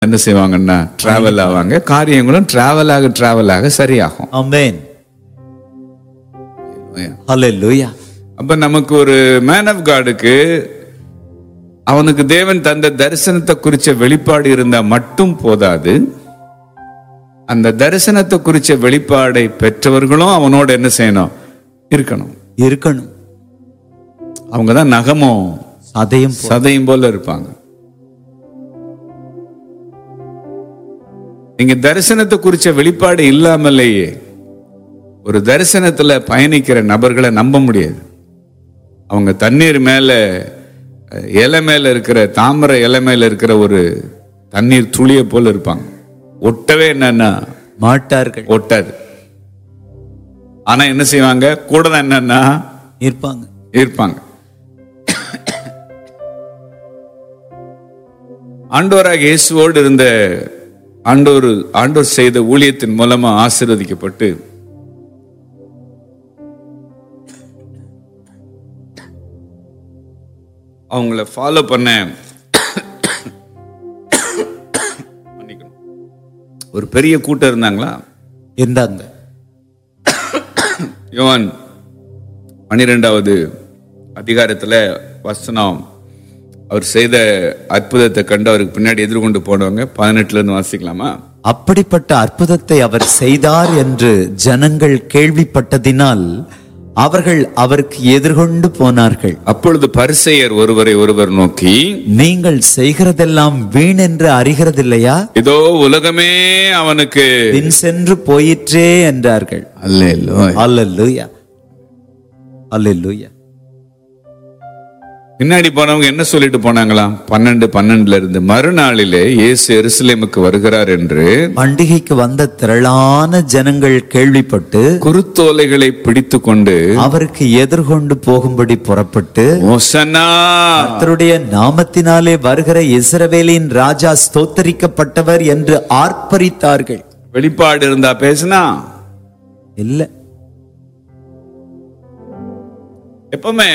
என்ன செய்வாங்கன்னா டிராவல் ஆவாங்க காரியங்களும் டிராவல் ஆக டிராவல் ஆக சரியாகும் ஆமென் ஹalleluya அப்ப நமக்கு ஒரு மேன் ஆஃப் காடுக்கு அவனுக்கு தேவன் தந்த தரிசனத்தை குறிச்ச வெளிப்பாடு இருந்தா மட்டும் போதாது அந்த தரிசனத்தை குறிச்ச வெளிப்பாடை பெற்றவர்களும் அவனோட என்ன செய்யணும் இருக்கணும் இருக்கணும் அவங்க தான் நகமும் சதையும் போ- சதையும் போல இருப்பாங்க நீங்க தரிசனத்தை குறிச்ச வெளிப்பாடு இல்லாமலேயே ஒரு தரிசனத்துல பயணிக்கிற நபர்களை நம்ப முடியாது அவங்க தண்ணீர் மேல அஹ், இலை மேல இருக்கிற தாமரை இலை மேல இருக்கிற ஒரு தண்ணீர் துளியை போல இருப்பாங்க ஒட்டவே என்னன்னா மாட்டார்கள் ஒட்டாது ஆனா என்ன செய்வாங்க கூட தான் என்னன்னா இருப்பாங்க இருப்பாங்க ஆண்டவராக இயேசுவோடு இருந்த ஆண்டோர் ஆண்டோர் செய்த ஊழியத்தின் மூலமா ஆசீர்வதிக்கப்பட்டு அவங்கள ஃபாலோ பண்ண மன்னிக்கணும். ஒரு பெரிய கூட்டம் இருந்தாங்களா இருந்தாங்க யோவான் பன்னிரெண்டாவது அதிகாரத்துல வசனம் அவர் செய்த அற்புதத்தை கண்டு அவருக்கு பின்னாடி எதிர்கொண்டு போனவங்க பதினெட்டுல இருந்து வாசிக்கலாமா அப்படிப்பட்ட அற்புதத்தை அவர் செய்தார் என்று ஜனங்கள் கேள்விப்பட்டதினால் அவர்கள் அவருக்கு எதிர்கொண்டு போனார்கள் அப்பொழுது பரிசெயர் ஒருவரை ஒருவர் நோக்கி நீங்கள் செய்கிறதெல்லாம் வீண் என்று அறிகிறதில்லையா இதோ உலகமே அவனுக்கு பின் சென்று போயிற்றே என்றார்கள் அல்லேலூயா அல்லேலூயா பின்னாடி போனவங்க என்ன சொல்லிட்டு போனாங்களாம் பன்னெண்டு பன்னெண்டுல இருந்து மறுநாளிலே இயேசு எருசலேமுக்கு வருகிறார் என்று பண்டிகைக்கு வந்த திரளான ஜனங்கள் கேள்விப்பட்டு குருத்தோலைகளை பிடித்து கொண்டு அவருக்கு எதிர்கொண்டு போகும்படி புறப்பட்டு ஓசன்னா கர்த்தருடைய நாமத்தினாலே வருகிற இஸ்ரவேலின் ராஜா ஸ்தோத்தரிக்கப்பட்டவர் என்று ஆர்ப்பரித்தார்கள் வெளிப்பாடு இருந்தா பேசுனா இல்ல எப்பவுமே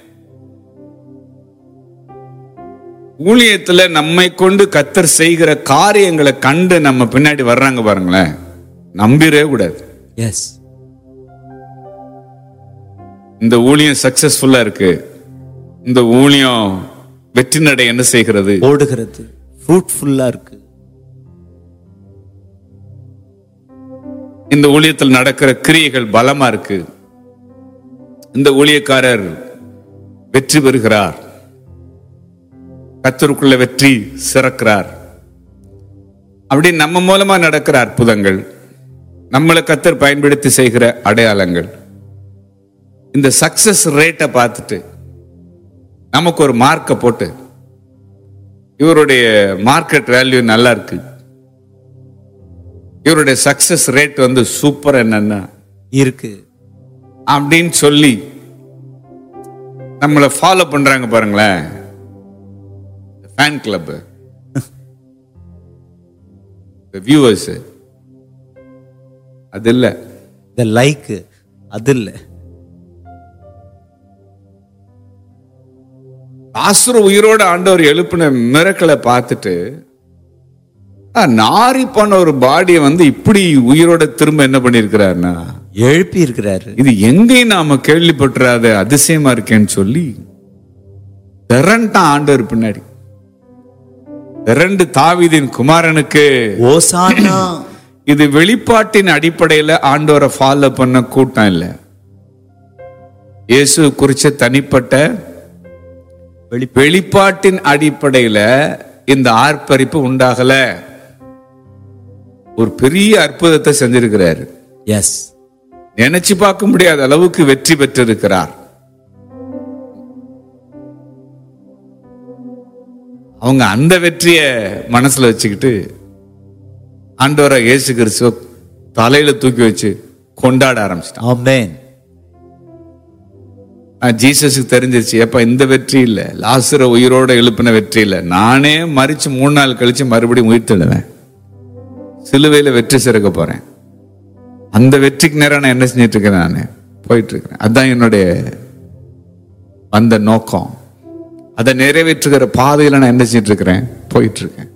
ஊழியத்துல நம்மை கொண்டு கத்தர் செய்கிற காரியங்களை கண்டு நம்ம பின்னாடி வர்றாங்க பாருங்களேன் நம்பிடவே கூடாது எஸ் இந்த ஊழியம் சக்சஸ்ஃபுல்லா இருக்கு இந்த ஊழியம் வெற்றி நடை என்ன செய்கிறது ஓடுகிறது ஃப்ரூட்ஃபுல்லா இருக்கு இந்த ஊழியத்தில் நடக்கிற கிரியைகள் பலமா இருக்கு இந்த ஊழியக்காரர் வெற்றி பெறுகிறார் கத்தருக்குள்ள வெற்றி சிறக்கிறார் அப்படி நம்ம மூலமா நடக்கிற அற்புதங்கள் நம்மளை கத்தர் பயன்படுத்தி செய்கிற அடையாளங்கள் இந்த சக்சஸ் ரேட்டை பார்த்துட்டு நமக்கு ஒரு மார்க்கை போட்டு இவருடைய மார்க்கெட் வேல்யூ நல்லா இருக்கு இவருடைய சக்சஸ் ரேட் வந்து சூப்பர் என்னன்னா இருக்கு அப்படின்னு சொல்லி நம்மளை ஃபாலோ பண்றாங்க பாருங்களேன் ஃபேன் கிளப் வியூவர்ஸ் அது இல்ல இந்த லைக் அது இல்ல ஆசுர உயிரோட ஆண்டவர் எழுப்பின மிரக்களை பார்த்துட்டு ஆ, நாரி போன ஒரு பாடியை வந்து இப்படி உயிரோட திரும்ப என்ன பண்ணிருக்கிறாருன்னா எழுப்பி இருக்கிறாரு இது எங்கேயும் நாம கேள்விப்பட்டுறாத அதிசயமா இருக்கேன்னு சொல்லி திரண்டான் ஆண்டவர் பின்னாடி திரண்டு தாவீதின் குமாரனுக்கு ஓசானா இது வெளிப்பாட்டின் அடிப்படையில ஆண்டவரை ஃபாலோ பண்ண கூட்டம் இல்ல இயேசு குறிச்ச தனிப்பட்ட வெளிப்பாட்டின் அடிப்படையில இந்த ஆர்ப்பரிப்பு உண்டாகல ஒரு பெரிய அற்புதத்தை செஞ்சிருக்கிறாரு எஸ் நினைச்சு பார்க்க முடியாத அளவுக்கு வெற்றி பெற்றிருக்கிறார் அவங்க அந்த வெற்றிய மனசுல வச்சுக்கிட்டு ஆண்டவரை இயேசு கிறிஸ்துவ தலையில தூக்கி வச்சு கொண்டாட ஆரம்பிச்சிட்டான் ஆமென் ஜீசஸுக்கு தெரிஞ்சிருச்சு எப்ப இந்த வெற்றி இல்ல லாசுர உயிரோட எழுப்பின வெற்றி இல்ல நானே மறிச்சு மூணு நாள் கழிச்சு மறுபடியும் உயிர்த்தெழுவேன் சிலுவையில வெற்றி சிறக்க போறேன் அந்த வெற்றிக்கு நேரம் நான் என்ன செஞ்சிட்டு இருக்கேன் நான் போயிட்டு இருக்கிறேன் அதான் என்னுடைய அந்த நோக்கம் அதை நிறைவேற்றுகிற பாதையில நான் என்ன செஞ்சிட்டு இருக்கிறேன் போயிட்டு இருக்கேன்